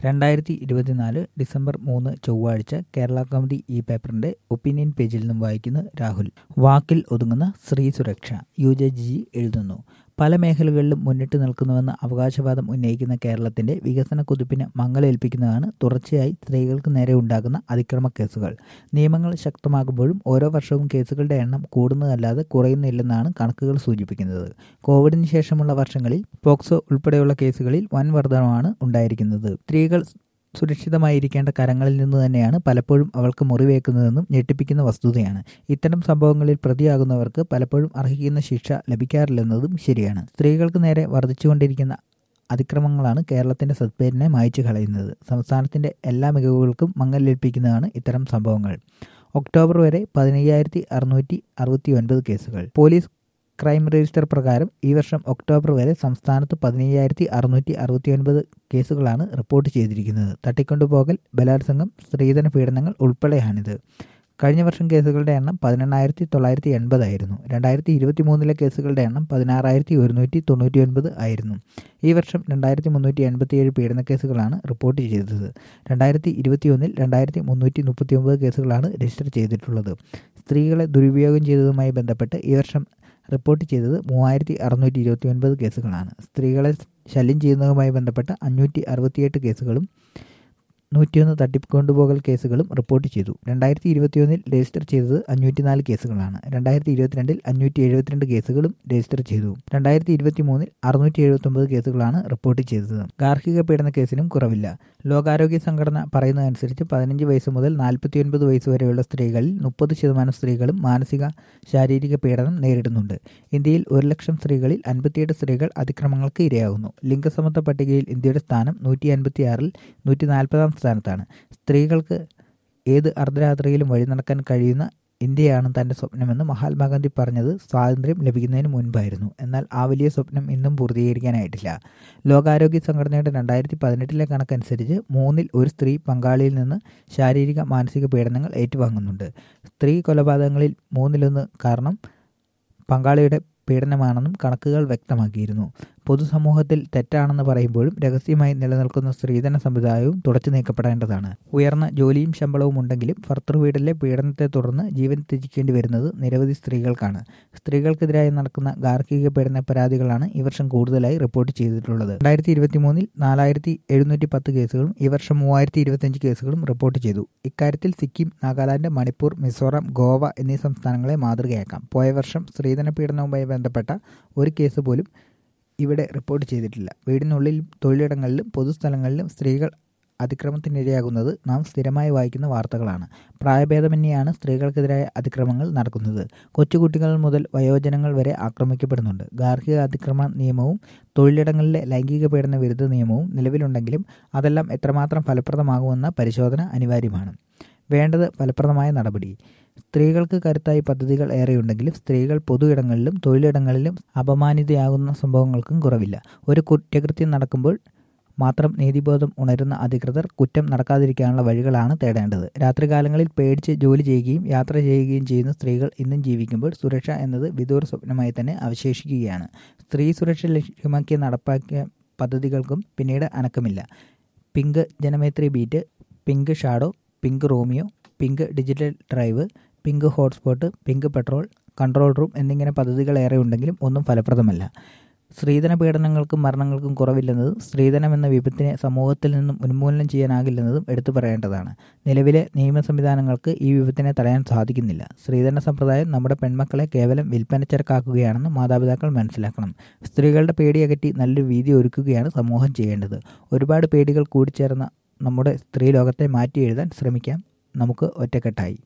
രണ്ടായിരത്തി ഇരുപത്തിനാല് ഡിസംബർ മൂന്ന് ചൊവ്വാഴ്ച കേരള കൗമുദി ഈ പേപ്പറിന്റെ ഒപ്പീനിയൻ പേജിൽ നിന്നും വായിക്കുന്നു രാഹുൽ വാക്കിൽ ഒതുങ്ങുന്ന സ്ത്രീ സുരക്ഷ യു ജെ ജി എഴുതുന്നു പല മേഖലകളിലും മുന്നിട്ട് നിൽക്കുന്നുവെന്ന അവകാശവാദം ഉന്നയിക്കുന്ന കേരളത്തിന്റെ വികസന കുതിപ്പിന് മങ്ങലേൽപ്പിക്കുന്നതാണ് തുടർച്ചയായി സ്ത്രീകൾക്ക് നേരെ ഉണ്ടാകുന്ന അതിക്രമ കേസുകൾ നിയമങ്ങൾ ശക്തമാകുമ്പോഴും ഓരോ വർഷവും കേസുകളുടെ എണ്ണം കൂടുന്നതല്ലാതെ കുറയുന്നില്ലെന്നാണ് കണക്കുകൾ സൂചിപ്പിക്കുന്നത് കോവിഡിന് ശേഷമുള്ള വർഷങ്ങളിൽ പോക്സോ ഉൾപ്പെടെയുള്ള കേസുകളിൽ വൻ വർധനമാണ് ഉണ്ടായിരിക്കുന്നത് സ്ത്രീകൾ സുരക്ഷിതമായിരിക്കേണ്ട കരങ്ങളിൽ നിന്ന് തന്നെയാണ് പലപ്പോഴും അവൾക്ക് മുറിവേക്കുന്നതെന്നും ഞെട്ടിപ്പിക്കുന്ന വസ്തുതയാണ് ഇത്തരം സംഭവങ്ങളിൽ പ്രതിയാകുന്നവർക്ക് പലപ്പോഴും അർഹിക്കുന്ന ശിക്ഷ ലഭിക്കാറില്ലെന്നതും ശരിയാണ് സ്ത്രീകൾക്ക് നേരെ വർദ്ധിച്ചുകൊണ്ടിരിക്കുന്ന അതിക്രമങ്ങളാണ് കേരളത്തിന്റെ സത്പേരിനെ മായ്ച്ചു കളയുന്നത് സംസ്ഥാനത്തിന്റെ എല്ലാ മികവുകൾക്കും മങ്ങലേൽപ്പിക്കുന്നതാണ് ഇത്തരം സംഭവങ്ങൾ ഒക്ടോബർ വരെ പതിനയ്യായിരത്തി അറുന്നൂറ്റി അറുപത്തി ഒൻപത് കേസുകൾ പോലീസ് ക്രൈം രജിസ്റ്റർ പ്രകാരം ഈ വർഷം ഒക്ടോബർ വരെ സംസ്ഥാനത്ത് പതിനയ്യായിരത്തി അറുന്നൂറ്റി അറുപത്തി ഒൻപത് കേസുകളാണ് റിപ്പോർട്ട് ചെയ്തിരിക്കുന്നത് തട്ടിക്കൊണ്ടുപോകൽ ബലാത്സംഗം സ്ത്രീധന പീഡനങ്ങൾ ഉൾപ്പെടെയാണിത് കഴിഞ്ഞ വർഷം കേസുകളുടെ എണ്ണം പതിനെണ്ണായിരത്തി തൊള്ളായിരത്തി എൺപതായിരുന്നു രണ്ടായിരത്തി ഇരുപത്തി മൂന്നിലെ കേസുകളുടെ എണ്ണം പതിനാറായിരത്തി ഒരുന്നൂറ്റി തൊണ്ണൂറ്റി ഒൻപത് ആയിരുന്നു ഈ വർഷം രണ്ടായിരത്തി മുന്നൂറ്റി എൺപത്തിയേഴ് പീഡന കേസുകളാണ് റിപ്പോർട്ട് ചെയ്തത് രണ്ടായിരത്തി ഇരുപത്തിയൊന്നിൽ രണ്ടായിരത്തി മുന്നൂറ്റി മുപ്പത്തി ഒമ്പത് കേസുകളാണ് രജിസ്റ്റർ ചെയ്തിട്ടുള്ളത് സ്ത്രീകളെ ദുരുപയോഗം ചെയ്തതുമായി ബന്ധപ്പെട്ട് ഈ വർഷം റിപ്പോർട്ട് ചെയ്തത് മൂവായിരത്തി അറുന്നൂറ്റി ഇരുപത്തി ഒൻപത് കേസുകളാണ് സ്ത്രീകളെ ശല്യം ചെയ്യുന്നതുമായി ബന്ധപ്പെട്ട അഞ്ഞൂറ്റി അറുപത്തിയെട്ട് കേസുകളും നൂറ്റിയൊന്ന് തട്ടിക്കൊണ്ടുപോകൽ കേസുകളും റിപ്പോർട്ട് ചെയ്തു രണ്ടായിരത്തി ഇരുപത്തിയൊന്നിൽ രജിസ്റ്റർ ചെയ്തത് അഞ്ഞൂറ്റിനാല് കേസുകളാണ് രണ്ടായിരത്തി ഇരുപത്തിരണ്ടിൽ അഞ്ഞൂറ്റി എഴുപത്തിരണ്ട് കേസുകളും രജിസ്റ്റർ ചെയ്തു രണ്ടായിരത്തി ഇരുപത്തി മൂന്നിൽ അറുന്നൂറ്റി എഴുപത്തൊമ്പത് കേസുകളാണ് റിപ്പോർട്ട് ചെയ്തത് ഗാർഹിക പീഡന കേസിനും കുറവില്ല ലോകാരോഗ്യ സംഘടന പറയുന്നതനുസരിച്ച് പതിനഞ്ച് വയസ്സ് മുതൽ നാൽപ്പത്തിയൊൻപത് വയസ്സ് വരെയുള്ള സ്ത്രീകളിൽ മുപ്പത് ശതമാനം സ്ത്രീകളും മാനസിക ശാരീരിക പീഡനം നേരിടുന്നുണ്ട് ഇന്ത്യയിൽ ഒരു ലക്ഷം സ്ത്രീകളിൽ അൻപത്തിയെട്ട് സ്ത്രീകൾ അതിക്രമങ്ങൾക്ക് ഇരയാകുന്നു ലിംഗസമത്വ പട്ടികയിൽ ഇന്ത്യയുടെ സ്ഥാനം നൂറ്റി അൻപത്തിയാറിൽ നൂറ്റി നാൽപ്പതാം സ്ഥാനത്താണ് സ്ത്രീകൾക്ക് ഏത് അർദ്ധരാത്രിയിലും വഴി നടക്കാൻ കഴിയുന്ന ഇന്ത്യയാണ് തന്റെ സ്വപ്നമെന്ന് മഹാത്മാഗാന്ധി പറഞ്ഞത് സ്വാതന്ത്ര്യം ലഭിക്കുന്നതിന് മുൻപായിരുന്നു എന്നാൽ ആ വലിയ സ്വപ്നം ഇന്നും പൂർത്തീകരിക്കാനായിട്ടില്ല ലോകാരോഗ്യ സംഘടനയുടെ രണ്ടായിരത്തി പതിനെട്ടിലെ കണക്കനുസരിച്ച് മൂന്നിൽ ഒരു സ്ത്രീ പങ്കാളിയിൽ നിന്ന് ശാരീരിക മാനസിക പീഡനങ്ങൾ ഏറ്റുവാങ്ങുന്നുണ്ട് സ്ത്രീ കൊലപാതകങ്ങളിൽ മൂന്നിലൊന്ന് കാരണം പങ്കാളിയുടെ പീഡനമാണെന്നും കണക്കുകൾ വ്യക്തമാക്കിയിരുന്നു പൊതുസമൂഹത്തിൽ തെറ്റാണെന്ന് പറയുമ്പോഴും രഹസ്യമായി നിലനിൽക്കുന്ന സ്ത്രീധന സമ്പ്രദായവും തുടച്ചു നീക്കപ്പെടേണ്ടതാണ് ഉയർന്ന ജോലിയും ശമ്പളവും ഉണ്ടെങ്കിലും ഭർത്തൃവീടിലെ പീഡനത്തെ തുടർന്ന് ജീവൻ ത്യജിക്കേണ്ടി വരുന്നത് നിരവധി സ്ത്രീകൾക്കാണ് സ്ത്രീകൾക്കെതിരായി നടക്കുന്ന ഗാർഹിക പീഡന പരാതികളാണ് ഈ വർഷം കൂടുതലായി റിപ്പോർട്ട് ചെയ്തിട്ടുള്ളത് രണ്ടായിരത്തി ഇരുപത്തി മൂന്നിൽ നാലായിരത്തി എഴുന്നൂറ്റി പത്ത് കേസുകളും ഈ വർഷം മൂവായിരത്തി ഇരുപത്തിയഞ്ച് കേസുകളും റിപ്പോർട്ട് ചെയ്തു ഇക്കാര്യത്തിൽ സിക്കിം നാഗാലാൻഡ് മണിപ്പൂർ മിസോറാം ഗോവ എന്നീ സംസ്ഥാനങ്ങളെ മാതൃകയാക്കാം പോയ വർഷം സ്ത്രീധന പീഡനവുമായി ബന്ധപ്പെട്ട ഒരു കേസ് പോലും ഇവിടെ റിപ്പോർട്ട് ചെയ്തിട്ടില്ല വീടിനുള്ളിലും തൊഴിലിടങ്ങളിലും പൊതുസ്ഥലങ്ങളിലും സ്ത്രീകൾ അതിക്രമത്തിനിരയാകുന്നത് നാം സ്ഥിരമായി വായിക്കുന്ന വാർത്തകളാണ് പ്രായഭേദമന്യെയാണ് സ്ത്രീകൾക്കെതിരായ അതിക്രമങ്ങൾ നടക്കുന്നത് കൊച്ചുകുട്ടികൾ മുതൽ വയോജനങ്ങൾ വരെ ആക്രമിക്കപ്പെടുന്നുണ്ട് ഗാർഹിക അതിക്രമ നിയമവും തൊഴിലിടങ്ങളിലെ ലൈംഗിക പീഡന വിരുദ്ധ നിയമവും നിലവിലുണ്ടെങ്കിലും അതെല്ലാം എത്രമാത്രം ഫലപ്രദമാകുമെന്ന പരിശോധന അനിവാര്യമാണ് വേണ്ടത് ഫലപ്രദമായ നടപടി സ്ത്രീകൾക്ക് കരുത്തായി പദ്ധതികൾ ഏറെയുണ്ടെങ്കിലും സ്ത്രീകൾ പൊതു ഇടങ്ങളിലും തൊഴിലിടങ്ങളിലും അപമാനിതയാകുന്ന സംഭവങ്ങൾക്കും കുറവില്ല ഒരു കുറ്റകൃത്യം നടക്കുമ്പോൾ മാത്രം നീതിബോധം ഉണരുന്ന അധികൃതർ കുറ്റം നടക്കാതിരിക്കാനുള്ള വഴികളാണ് തേടേണ്ടത് രാത്രികാലങ്ങളിൽ പേടിച്ച് ജോലി ചെയ്യുകയും യാത്ര ചെയ്യുകയും ചെയ്യുന്ന സ്ത്രീകൾ ഇന്നും ജീവിക്കുമ്പോൾ സുരക്ഷ എന്നത് വിദൂര സ്വപ്നമായി തന്നെ അവശേഷിക്കുകയാണ് സ്ത്രീ സുരക്ഷ ലക്ഷ്യമാക്കി നടപ്പാക്കിയ പദ്ധതികൾക്കും പിന്നീട് അനക്കമില്ല pink Janamaithri beat pink shadow pink Romeo pink digital drive pink hotspot pink patrol control room എന്നിങ്ങനെ പദ്ധതികൾ ഏറെ ഉണ്ടെങ്കിലും ഒന്നും ഫലപ്രദമല്ല സ്ത്രീധന പീഡനങ്ങൾക്കും മരണങ്ങൾക്കും കുറവില്ലെന്നതും സ്ത്രീധനം എന്ന വിപത്തിനെ സമൂഹത്തിൽ നിന്നും ഉന്മൂലനം ചെയ്യാനാകില്ലെന്നതും എടുത്തു പറയേണ്ടതാണ് നിലവിലെ നിയമ സംവിധാനങ്ങൾക്ക് ഈ വിപത്തിനെ തടയാൻ സാധിക്കുന്നില്ല സ്ത്രീധന സമ്പ്രദായം നമ്മുടെ പെൺമക്കളെ കേവലം വിൽപ്പനച്ചരക്കാക്കുകയാണെന്ന് മാതാപിതാക്കൾ മനസ്സിലാക്കണം സ്ത്രീകളുടെ പേടിയകറ്റി നല്ലൊരു വീതി ഒരുക്കുകയാണ് സമൂഹം ചെയ്യേണ്ടത് ഒരുപാട് പേടികൾ കൂടിച്ചേർന്ന നമ്മുടെ സ്ത്രീ ലോകത്തെ മാറ്റി എഴുതാൻ ശ്രമിക്കാം നമുക്ക് ഒറ്റക്കെട്ടായി